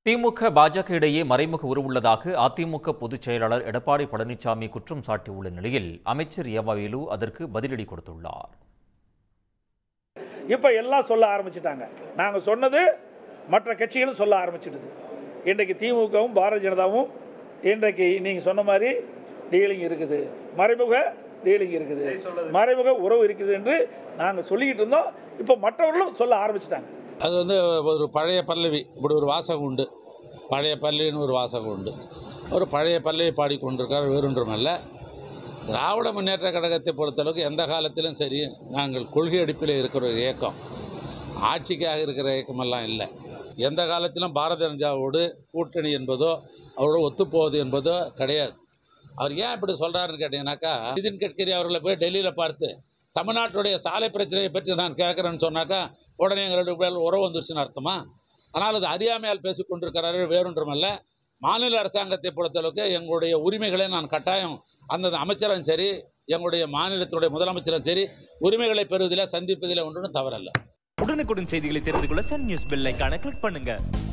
திமுக பாஜக இடையே மறைமுக உறவுள்ளதாக அதிமுக பொதுச் செயலாளர் எடப்பாடி பழனிசாமி குற்றம் சாட்டியுள்ள நிலையில் அமைச்சர் ஏவாவேலு அதற்கு பதிலடி கொடுத்துள்ளார் இப்போ எல்லாம் சொல்ல ஆரம்பிச்சிட்டாங்க நாங்கள் சொன்னது மற்ற கட்சிகளும் சொல்ல ஆரம்பிச்சிடுது இன்றைக்கு திமுகவும் பாரதிய ஜனதாவும் இன்றைக்கு நீங்கள் சொன்ன மாதிரி டீலிங் இருக்குது மறைமுக டீலிங் இருக்குது மறைமுக உறவு இருக்குது என்று நாங்கள் சொல்லிக்கிட்டு இருந்தோம் இப்போ மற்றவர்களும் சொல்ல ஆரம்பிச்சிட்டாங்க அது வந்து ஒரு பழைய பல்லவி இப்படி ஒரு வாசகம் உண்டு பழைய பல்லவின்னு ஒரு வாசகம் உண்டு ஒரு பழைய பல்லவி பாடிக்கொண்டிருக்கார் வேறொன்றுமல்ல திராவிட முன்னேற்ற கழகத்தை பொறுத்தளவுக்கு எந்த காலத்திலும் சரி நாங்கள் கொள்கை அடிப்பில் இருக்கிற ஒரு இயக்கம் ஆட்சிக்காக இருக்கிற இயக்கமெல்லாம் இல்லை எந்த காலத்திலும் பாரதிய ஜனதாவோடு கூட்டணி என்பதோ அவரோட ஒத்துப்போவது என்பதோ கிடையாது அவர் ஏன் இப்படி சொல்கிறாருன்னு கேட்டிங்கனாக்கா நிதின் கட்கரி அவர்களை போய் டெல்லியில் பார்த்து தமிழ்நாட்டுடைய சாலை பிரச்சனையை பற்றி நான் கேட்குறேன்னு சொன்னாக்கா உடனே எங்களுடைய மேல் உறவு வந்துருச்சுன்னு அர்த்தமா ஆனால் அது அறியாமையால் பேசிக் கொண்டிருக்கிறார்கள் வேறொன்றுமல்ல மாநில அரசாங்கத்தை பொறுத்தளவுக்கு எங்களுடைய உரிமைகளை நான் கட்டாயம் அந்தந்த அமைச்சரும் சரி எங்களுடைய மாநிலத்தினுடைய முதலமைச்சரும் சரி உரிமைகளை பெறுவதில் சந்திப்பதில் ஒன்றும் தவறல்ல உடனுக்குடன் செய்திகளை தெரிந்து கொள்ள சன் நியூஸ் பெல் ஐகானை கிளிக் பண்ணுங்க